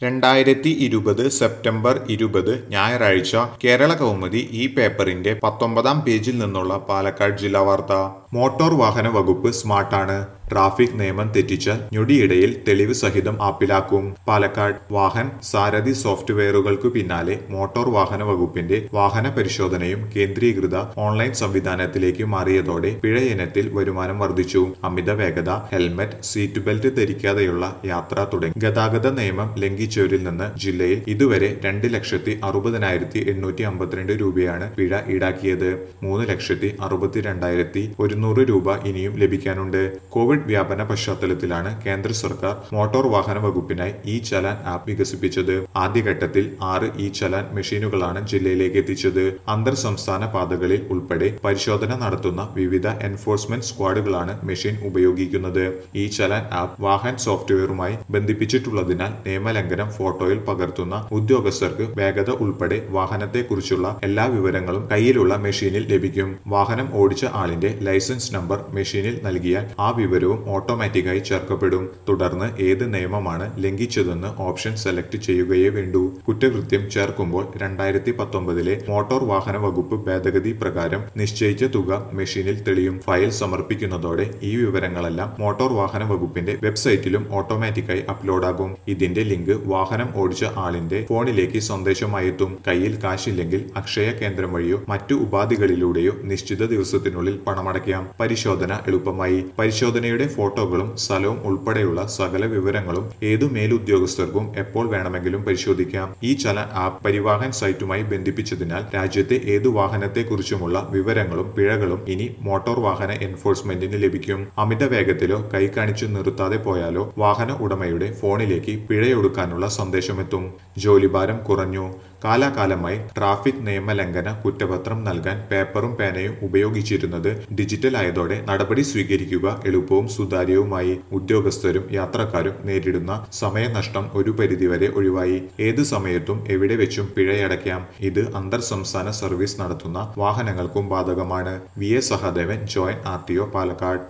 രണ്ടായിരത്തി ഇരുപത് സെപ്റ്റംബർ ഇരുപത് ഞായറാഴ്ച കേരള കൗമുദി ഈ പേപ്പറിന്റെ പത്തൊമ്പതാം പേജിൽ നിന്നുള്ള പാലക്കാട് ജില്ലാ വാർത്ത മോട്ടോർ വാഹന വകുപ്പ് സ്മാർട്ടാണ് ട്രാഫിക് നിയമം തെറ്റിച്ചാൽ ഞൊടിയിടയിൽ തെളിവ് സഹിതം ആപ്പിലാക്കും പാലക്കാട് വാഹൻ സാരഥി സോഫ്റ്റ്വെയറുകൾക്കു പിന്നാലെ മോട്ടോർ വാഹന വകുപ്പിന്റെ വാഹന പരിശോധനയും കേന്ദ്രീകൃത ഓൺലൈൻ സംവിധാനത്തിലേക്ക് മാറിയതോടെ പിഴ ഇനത്തിൽ വരുമാനം വർദ്ധിച്ചു അമിത വേഗത ഹെൽമറ്റ് സീറ്റ് ബെൽറ്റ് ധരിക്കാതെയുള്ള യാത്ര തുടങ്ങി ഗതാഗത നിയമം ലംഘിച്ചവരിൽ നിന്ന് ജില്ലയിൽ ഇതുവരെ രണ്ട് ലക്ഷത്തി അറുപതിനായിരത്തി എണ്ണൂറ്റി അമ്പത്തിരണ്ട് രൂപയാണ് പിഴ ഈടാക്കിയത് മൂന്ന് ലക്ഷത്തി അറുപത്തിരണ്ടായിരത്തി ഒരുന്നൂറ് രൂപ ഇനിയും ലഭിക്കാനുണ്ട് കോവിഡ് വ്യാപന പശ്ചാത്തലത്തിലാണ് കേന്ദ്ര സർക്കാർ മോട്ടോർ വാഹന വകുപ്പിനായി ഇ ചലാൻ ആപ്പ് വികസിപ്പിച്ചത് ആദ്യഘട്ടത്തിൽ ആറ് ഇ ചലാൻ മെഷീനുകളാണ് ജില്ലയിലേക്ക് എത്തിച്ചത് അന്തർ സംസ്ഥാന പാതകളിൽ ഉൾപ്പെടെ പരിശോധന നടത്തുന്ന വിവിധ എൻഫോഴ്സ്മെന്റ് സ്ക്വാഡുകളാണ് മെഷീൻ ഉപയോഗിക്കുന്നത് ഈ ചലാൻ ആപ്പ് വാഹൻ സോഫ്റ്റ്വെയറുമായി ബന്ധിപ്പിച്ചിട്ടുള്ളതിനാൽ നിയമലംഘനം ഫോട്ടോയിൽ പകർത്തുന്ന ഉദ്യോഗസ്ഥർക്ക് വേഗത ഉൾപ്പെടെ വാഹനത്തെക്കുറിച്ചുള്ള എല്ലാ വിവരങ്ങളും കയ്യിലുള്ള മെഷീനിൽ ലഭിക്കും വാഹനം ഓടിച്ച ആളിന്റെ ലൈസൻസ് നമ്പർ മെഷീനിൽ നൽകിയാൽ ആ വിവരവും ഓട്ടോമാറ്റിക്കായി ചേർക്കപ്പെടും തുടർന്ന് ഏത് നിയമമാണ് ലംഘിച്ചതെന്ന് ഓപ്ഷൻ സെലക്ട് ചെയ്യുകയേ വേണ്ടൂ കുറ്റകൃത്യം ചേർക്കുമ്പോൾ രണ്ടായിരത്തി പത്തൊമ്പതിലെ മോട്ടോർ വാഹന വകുപ്പ് ഭേദഗതി പ്രകാരം നിശ്ചയിച്ച തുക മെഷീനിൽ തെളിയും ഫയൽ സമർപ്പിക്കുന്നതോടെ ഈ വിവരങ്ങളെല്ലാം മോട്ടോർ വാഹന വകുപ്പിന്റെ വെബ്സൈറ്റിലും ഓട്ടോമാറ്റിക്കായി അപ്ലോഡാകും ഇതിന്റെ ലിങ്ക് വാഹനം ഓടിച്ച ആളിന്റെ ഫോണിലേക്ക് സന്ദേശമായി എത്തും കയ്യിൽ കാശില്ലെങ്കിൽ അക്ഷയ കേന്ദ്രം വഴിയോ മറ്റു ഉപാധികളിലൂടെയോ നിശ്ചിത ദിവസത്തിനുള്ളിൽ പണമടയ്ക്കാം പരിശോധന എളുപ്പമായി പരിശോധനയുടെ ഫോട്ടോകളും സ്ഥലവും ഉൾപ്പെടെയുള്ള സകല വിവരങ്ങളും ഏതു മേലുദ്യോഗസ്ഥർക്കും എപ്പോൾ വേണമെങ്കിലും പരിശോധിക്കാം ഈ ചലൻ ആപ്പ് പരിവാഹൻ സൈറ്റുമായി ബന്ധിപ്പിച്ചതിനാൽ രാജ്യത്തെ ഏതു വാഹനത്തെക്കുറിച്ചുമുള്ള വിവരങ്ങളും പിഴകളും ഇനി മോട്ടോർ വാഹന എൻഫോഴ്സ്മെന്റിന് ലഭിക്കും അമിത വേഗത്തിലോ കൈ കാണിച്ചു നിർത്താതെ പോയാലോ വാഹന ഉടമയുടെ ഫോണിലേക്ക് പിഴയൊടുക്കാനുള്ള സന്ദേശമെത്തും ജോലിഭാരം കുറഞ്ഞു കാലാകാലമായി ട്രാഫിക് നിയമലംഘന കുറ്റപത്രം നൽകാൻ പേപ്പറും പേനയും ഉപയോഗിച്ചിരുന്നത് ഡിജിറ്റൽ ആയതോടെ നടപടി സ്വീകരിക്കുക എളുപ്പവും സുതാര്യവുമായി ഉദ്യോഗസ്ഥരും യാത്രക്കാരും നേരിടുന്ന സമയനഷ്ടം ഒരു പരിധിവരെ ഒഴിവായി ഏത് സമയത്തും എവിടെ വെച്ചും പിഴയടയ്ക്കാം ഇത് അന്തർ സംസ്ഥാന സർവീസ് നടത്തുന്ന വാഹനങ്ങൾക്കും ബാധകമാണ് V A Sahadevan joint R T O Palakkad